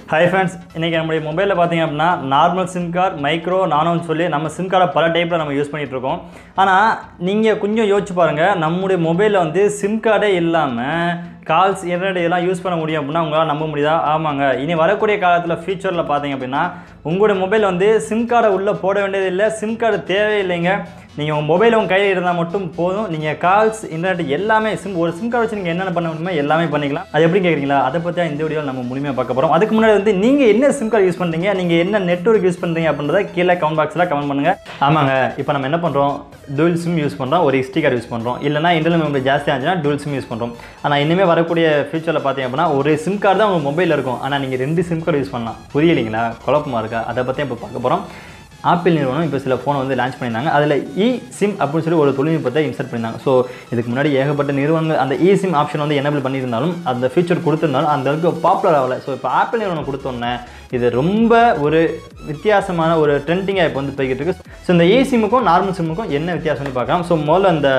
hi friends இன்றைக்கி நம்முடைய மொபைலில் பார்த்தீங்க அப்படின்னா நார்மல் சிம் கார்டு மைக்ரோ நானோன்னு சொல்லி நம்ம சிம் கார்டை பல டைப்பில் நம்ம யூஸ் பண்ணிகிட்டு இருக்கோம் ஆனால் நீங்கள் கொஞ்சம் யோசிச்சு பாருங்கள் நம்முடைய மொபைலில் வந்து சிம் கார்டே இல்லாமல் கால்ஸ் இன்டர்நெட் இதெல்லாம் யூஸ் பண்ண முடியும் அப்படின்னா உங்களால் நம்ப முடியுதா ஆமாங்க இனி வரக்கூடிய காலத்தில் ஃபியூச்சரில் பார்த்தீங்க அப்படின்னா உங்களுடைய மொபைல் வந்து சிம் கார்டை உள்ளே போட வேண்டியது இல்லை சிம் கார்டு தேவையில்லைங்க நீங்கள் உங்கள் மொபைல் உங்கள் கையில் இருந்தால் மட்டும் போதும் நீங்கள் கால்ஸ் இன்டர்நெட் எல்லாமே சிம் ஒரு சிம் கார்டு வச்சு நீங்கள் என்னென்ன பண்ண முடியுமோ எல்லாமே பண்ணிக்கலாம் அது எப்படி கேட்குறீங்களா அதை பற்றி இந்த வீடியோவில் நம்ம முழுமையாக பார்க்க போகிறோம் அதுக்கு முன்னாடி வந்து நீங்கள் என்ன சிம் கார்டு யூஸ் பண்ணுறீங்க நீங்கள் என்ன நெட்ஒர்க் யூஸ் பண்ணுறீங்க அப்படின்றத கீழே கமெண்ட் பாக்ஸில் கமெண்ட் பண்ணுங்கள் ஆமாங்க இப்போ நம்ம என்ன பண்ணுறோம் டூல் சிம் யூஸ் பண்ணுறோம் ஒரு எஸ்டி கார்டு யூஸ் பண்ணுறோம் இல்லைனா இன்டர்னல் மெமரி ஜாஸ்தியாக இருந்துச்சுன்னா டூல் சிம் யூஸ் பண்ணுறோம் ஆனால் இனிமேல் வரக்கூடிய ஃபியூச்சரில் பார்த்தீங்க அப்படின்னா ஒரு சிம் கார்டு தான் உங்கள் மொபைலில் இருக்கும் ஆனால் நீங்கள் ரெண்டு சிம் கார்டு யூஸ் பண்ணலாம் புரியலைங்களா குழப்பமாக இருக்கா அதை பற்றி இப்போ பார்க்க போகிறோம் ஆப்பிள் நிறுவனம் இப்போ சில ஃபோனை வந்து லான்ச் பண்ணியிருந்தாங்க அதில் இ சிம் அப்படின்னு சொல்லி ஒரு தொழில்நுட்பத்தை இன்சர்ட் பண்ணியிருந்தாங்க ஸோ இதுக்கு முன்னாடி ஏகப்பட்ட நிறுவனங்கள் அந்த இ சிம் ஆப்ஷன் வந்து எனபிள் பண்ணியிருந்தாலும் அந்த ஃபீச்சர் கொடுத்திருந்தாலும் அந்த அளவுக்கு பாப்புலர் ஆகலை ஸோ இப்போ ஆப்பிள் நிறுவனம் கொடுத்தோன்னே இது ரொம்ப ஒரு வித்தியாசமான ஒரு ட்ரெண்டிங்காக இப்போ வந்து போய்கிட்டு இருக்கு ஸோ இந்த இ சிம்முக்கும் நார்மல் சிம்முக்கும் என்ன வித்தியாசம்னு பார்க்கலாம் ஸோ முதல்ல அந்த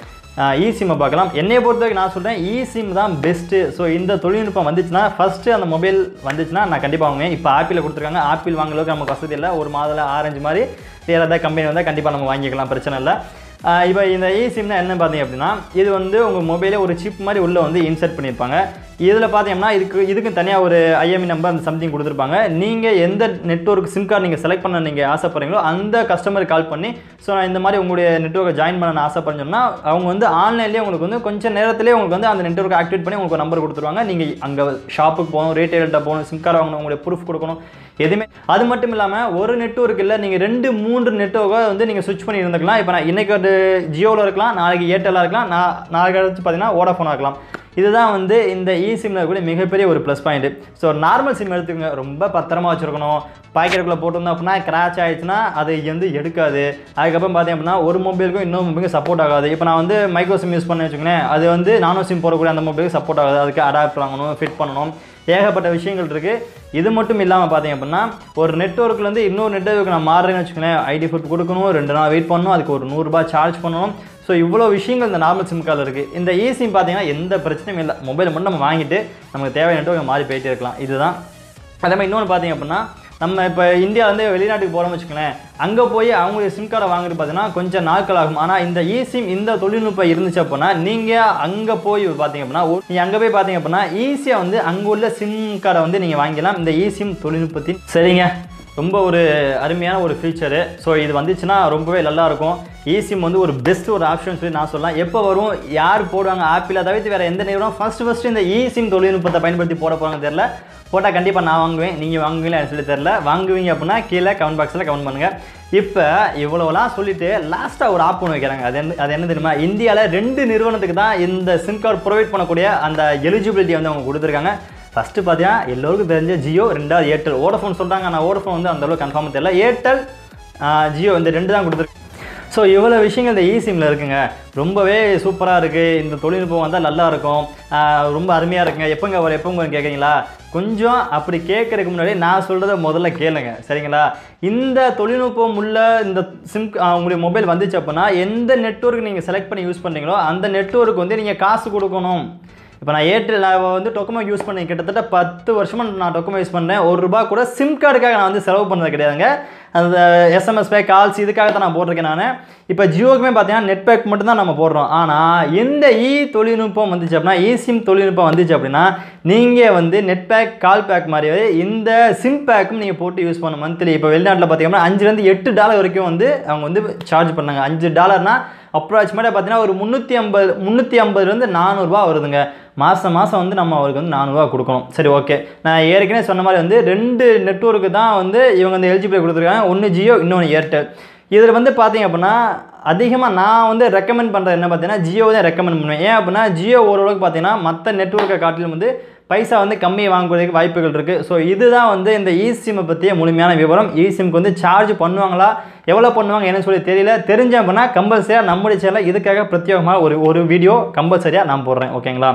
இ சிம்மை பார்க்கலாம் என்னைய பொறுத்த வரைக்கும் நான் சொல்கிறேன் இ சிம் தான் பெஸ்ட்டு ஸோ இந்த தொழில்நுட்பம் வந்துச்சுன்னா ஃபஸ்ட்டு அந்த மொபைல் வந்துச்சுன்னா நான் கண்டிப்பாக வாங்குவேன் இப்போ ஆப்பிள் கொடுத்துருக்காங்க ஆப்பிள் வாங்குற அளவுக்கு நமக்கு வசதி இல்லை ஒரு மாதத்தில் ஆரஞ்சு மாதிரி வேறு ஏதாவது கம்பெனி வந்தால் கண்டிப்பாக நம்ம வாங்கிக்கலாம் பிரச்சனை இல்லை இப்போ இந்த இ சிம்னா என்ன பார்த்தீங்க அப்படின்னா இது வந்து உங்கள் மொபைலே ஒரு சிப் மாதிரி உள்ளே வந்து இன்சர்ட் பண்ணியிருப்பாங்க இதில் பார்த்தீங்கன்னா இதுக்கு இதுக்கு தனியாக ஒரு ஐஎம்இ நம்பர் அந்த சம்திங் கொடுத்துருப்பாங்க நீங்கள் எந்த நெட்ஒர்க் சிம் கார்டு நீங்கள் செலக்ட் பண்ண நீங்கள் ஆசைப்படுறீங்களோ அந்த கஸ்டமர் கால் பண்ணி ஸோ நான் இந்த மாதிரி உங்களுடைய நெட்ஒர்க்கை ஜாயின் பண்ண ஆசைப்படுறேன்னா அவங்க வந்து ஆன்லைன்லேயே உங்களுக்கு வந்து கொஞ்சம் நேரத்திலே உங்களுக்கு வந்து அந்த நெட்ஒர்க் ஆக்டிவேட் பண்ணி உங்களுக்கு நம்பர் கொடுத்துருவாங்க நீங்கள் அங்கே ஷாப்புக்கு போகணும் ரீட்டைல்கிட்ட போகணும் சிம் கார்டு வாங்கணும் உங்களுடைய ப்ரூஃப் கொடுக்கணும் எதுவுமே அது மட்டும் இல்லாமல் ஒரு நெட்ஒர்க் இல்லை நீங்கள் ரெண்டு மூன்று நெட்ஒர்க்கை வந்து நீங்கள் ஸ்விட்ச் பண்ணி இருந்துக்கலாம் இப்போ நான் இன்றைக்கி ஒரு ஜியோவில் இருக்கலாம் நாளைக்கு ஏர்டெல்லாக இருக்கலாம் நான் நாளைக்கு அடுத்து பார்த்தீங்கன்னா வோடாஃபோனாக இருக்கலாம் இதுதான் வந்து இந்த இ சிம்மில் இருக்கக்கூடிய மிகப்பெரிய ஒரு plus point so normal SIM எடுத்துக்கோங்க ரொம்ப பத்திரமா வச்சுருக்கணும் பாக்கெட்டுக்குள்ளே போட்டிருந்தோம் அப்படின்னா கிராச் ஆயிடுச்சுன்னா அது வந்து எடுக்காது அதுக்கப்புறம் பார்த்தீங்க அப்படின்னா ஒரு மொபைலுக்கும் இன்னொரு மொபைலுக்கும் சப்போர்ட் ஆகாது இப்போ நான் வந்து மைக்ரோ சிம் யூஸ் பண்ணி வச்சுக்கோங்களேன் அது வந்து நானோ சிம் போடக்கூடிய அந்த மொபைலுக்கு சப்போர்ட் ஆகாது அதுக்கு அடாப்ட் வாங்கணும் ஃபிட் பண்ணணும் ஏகப்பட்ட விஷயங்கள் இருக்குது இது மட்டும் இல்லாமல் பார்த்தீங்க அப்படின்னா ஒரு நெட்ஒர்க்லேருந்து இன்னொரு நெட்ஒர்க் நான் மாறுறேன்னு வச்சுக்கோங்களேன் ஐடி ஃபுட் கொடுக்கணும் ரெண்டு நாள் வெயிட் பண்ணணும் அதுக்கு ஒரு நூறுரூபா சார்ஜ் பண்ணணும் ஸோ இவ்வளோ விஷயங்கள் இந்த நார்மல் சிம் கார்டில் இருக்குது இந்த இ சிம் பார்த்தீங்கன்னா எந்த பிரச்சனையும் இல்லை மொபைல் மட்டும் நம்ம வாங்கிட்டு நமக்கு தேவையான நெட்ஒர்க் மாறி போயிட்டே இருக்கலாம் இதுதான் அதே மாதிரி இன்னொன்று பார்த்தீங்க அப்படின்னா நம்ம இப்போ இந்தியாவிலேருந்து வெளிநாட்டுக்கு போகிறோம்னு வச்சுக்கோங்களேன் அங்கே போய் அவங்களுடைய சிம் கார்டை வாங்குறது பார்த்தீங்கன்னா கொஞ்சம் நாட்கள் ஆகும் ஆனால் இந்த இ சிம் இந்த தொழில்நுட்பம் இருந்துச்சு அப்படின்னா நீங்கள் அங்கே போய் பார்த்தீங்க அப்படின்னா நீங்கள் அங்கே போய் பார்த்தீங்க அப்படின்னா ஈஸியாக வந்து அங்கே உள்ள சிம் கார்டை வந்து நீங்கள் வாங்கிக்கலாம் இந்த இ சிம் தொழில்நுட்பத்தின் சரிங்க ரொம்ப ஒரு அருமையான ஒரு ஃபீச்சரு ஸோ இது வந்துச்சுன்னா ரொம்பவே நல்லாயிருக்கும் இசிம் வந்து ஒரு பெஸ்ட் ஒரு ஆப்ஷன் சொல்லி நான் சொல்லலாம் எப்போ வரும் யார் போடுவாங்க ஆப்பிள் தவிர்த்து வேறு எந்த நிறுவனம் ஃபஸ்ட்டு ஃபஸ்ட்டு இந்த இசிம் தொழில்நுட்பத்தை பயன்படுத்தி போட போகிறாங்க தெரில போட்டால் கண்டிப்பாக நான் வாங்குவேன் நீங்கள் வாங்குவீங்களா சொல்லி தெரில வாங்குவீங்க அப்படின்னா கீழே கமெண்ட் பாக்ஸில் கமெண்ட் பண்ணுங்கள் இப்போ இவ்வளோலாம் சொல்லிட்டு லாஸ்ட்டாக ஒரு ஆப் ஒன்று வைக்கிறாங்க அது என்ன அது என்ன தெரியுமா இந்தியாவில் ரெண்டு நிறுவனத்துக்கு தான் இந்த சிம் கார்டு ப்ரொவைட் பண்ணக்கூடிய அந்த எலிஜிபிலிட்டி வந்து அவங்க கொடுத்துருக்காங்க ஃபஸ்ட்டு பார்த்தீங்கன்னா எல்லோருக்கும் தெரிஞ்ச ஜியோ ரெண்டாவது ஏர்டெல் ஓடஃபோன் சொல்கிறாங்க ஆனால் ஓடஃபோன் வந்து அந்தளவுக்கு கன்ஃபார்மாக தெரியல ஏர்டெல் ஜியோ இந்த ரெண்டு தான் கொடுத்துருக்கு ஸோ இவ்வளோ விஷயங்கள் இந்த இசிமில் இருக்குங்க ரொம்பவே சூப்பராக இருக்குது இந்த தொழில்நுட்பம் வந்தால் நல்லா இருக்கும் ரொம்ப அருமையாக இருக்குங்க எப்போங்க வர எப்போங்க கேட்குறீங்களா கொஞ்சம் அப்படி கேட்கறதுக்கு முன்னாடி நான் சொல்கிறத முதல்ல கேளுங்க சரிங்களா இந்த தொழில்நுட்பம் உள்ள இந்த சிம் உங்களுடைய மொபைல் வந்துச்சு அப்படின்னா எந்த நெட்ஒர்க் நீங்கள் செலக்ட் பண்ணி யூஸ் பண்ணுறீங்களோ அந்த நெட்ஒர்க் வந்து நீங்கள் காசு கொடுக்கணும் இப்போ நான் ஏர்டெல் நான் வந்து டொக்கமோ யூஸ் பண்ணி கிட்டத்தட்ட பத்து வருஷமாக நான் டொக்கமோ யூஸ் பண்ணுறேன் ஒரு ரூபா கூட சிம் கார்டுக்காக நான் வந்து செலவு பண்ணது கிடையாதுங்க அந்த எஸ்எம்எஸ் பே கால்ஸ் இதுக்காக தான் நான் போட்டிருக்கேன் நான் இப்போ ஜியோக்குமே பார்த்தீங்கன்னா நெட் பேக் மட்டும் தான் நம்ம போடுறோம் ஆனால் எந்த இ தொழில்நுட்பம் வந்துச்சு அப்படின்னா இ சிம் தொழில்நுட்பம் வந்துச்சு அப்படின்னா நீங்கள் வந்து நெட் பேக் கால் பேக் மாதிரி இந்த சிம் பேக்கும் நீங்கள் போட்டு யூஸ் பண்ண மந்த்லி இப்போ வெளிநாட்டில் பார்த்தீங்கன்னா அஞ்சுலேருந்து எட்டு டாலர் வரைக்கும் வந்து அவங்க வந்து சார்ஜ் பண்ணாங்க அஞ்சு டாலர்னால் அப்ராக்சிமேட்டாக பார்த்தீங்கன்னா ஒரு முந்நூற்றி ஐம்பது முந்நூற்றி ஐம்பதுலேருந்து நானூறுரூவா வருதுங்க மாதம் மாதம் வந்து நம்ம அவருக்கு வந்து நானூறுரூவா கொடுக்கணும் சரி ஓகே நான் ஏற்கனவே சொன்ன மாதிரி வந்து ரெண்டு நெட்ஒர்க்கு தான் வந்து இவங்க வந்து எலிஜிபிள் கொடுத்துருக்காங்க ஒன்று ஜியோ இன்னொன்று ஏர்டெல் இதில் வந்து பார்த்தீங்க அப்படின்னா அதிகமாக நான் வந்து ரெக்கமெண்ட் பண்ணுறது என்ன பார்த்தீங்கன்னா ஜியோ தான் ரெக்கமெண்ட் பண்ணுவேன் ஏன் அப்படின்னா ஜியோ ஓரளவுக்கு பார்த்தீங்கன்னா மற்ற நெட்ஒர்க்கை காட்டிலும் வந்து பைசா வந்து கம்மியாக வாங்கக்கூடியதுக்கு வாய்ப்புகள் இருக்குது ஸோ இதுதான் வந்து இந்த இ சிம்மை பற்றிய முழுமையான விவரம் இ சிம்க்கு வந்து சார்ஜ் பண்ணுவாங்களா எவ்வளோ பண்ணுவாங்க என்னன்னு சொல்லி தெரியல தெரிஞ்ச அப்படின்னா கம்பல்சரியாக நம்முடைய சேனல் இதுக்காக பிரத்யேகமாக ஒரு ஒரு வீடியோ கம்பல்சரியாக நான் போடுறேன் ஓகேங்களா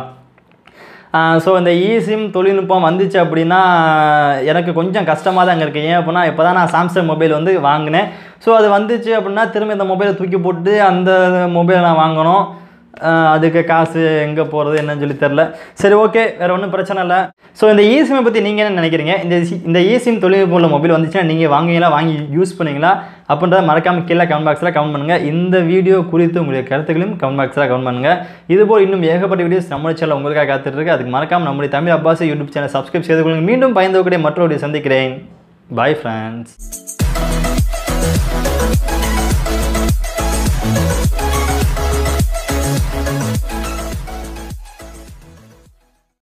ஸோ இந்த இசிம் தொழில்நுட்பம் வந்துச்சு அப்படின்னா எனக்கு கொஞ்சம் கஷ்டமாக தான் இருக்குது ஏன் அப்படின்னா இப்போ தான் நான் சாம்சங் மொபைல் வந்து வாங்கினேன் ஸோ அது வந்துச்சு அப்படின்னா திரும்ப இந்த மொபைலை தூக்கி போட்டு அந்த மொபைலை நான் வாங்கணும் ஆஹ் அதுக்கு காசு எங்கே போகிறது என்னன்னு சொல்லி தெரில சரி ஓகே வேறு ஒன்றும் பிரச்சனை இல்லை ஸோ இந்த இசிமை பற்றி நீங்கள் என்ன நினைக்கிறீங்க இந்த சி- இந்த இசிம் தொழில்நுட்பம் உள்ள மொபைல் வந்துச்சுன்னா நீங்கள் வாங்குவீங்களா வாங்கி யூஸ் பண்ணுவீங்களா அப்படின்றத மறக்காமல் கீழே கமெண்ட் பாக்ஸில் கமெண்ட் பண்ணுங்கள் இந்த வீடியோ குறித்து உங்களுடைய கருத்துக்களையும் கமெண்ட் பாக்ஸில் கமெண்ட் பண்ணுங்கள் இதுபோல் இன்னும் ஏகப்பட்ட வீடியோஸ் நம்ம சேனல் உங்களுக்காக காத்துட்டு இருக்கு அதுக்கு மறக்காமல் நம்முடைய Tamil Abbas YouTube channel subscribe செய்து கொள்ளுங்கள் மீண்டும் பயந்தவக்கூடிய மற்றொரு சந்திக்கிறேன் பாய் ஃப்ரெண்ட்ஸ்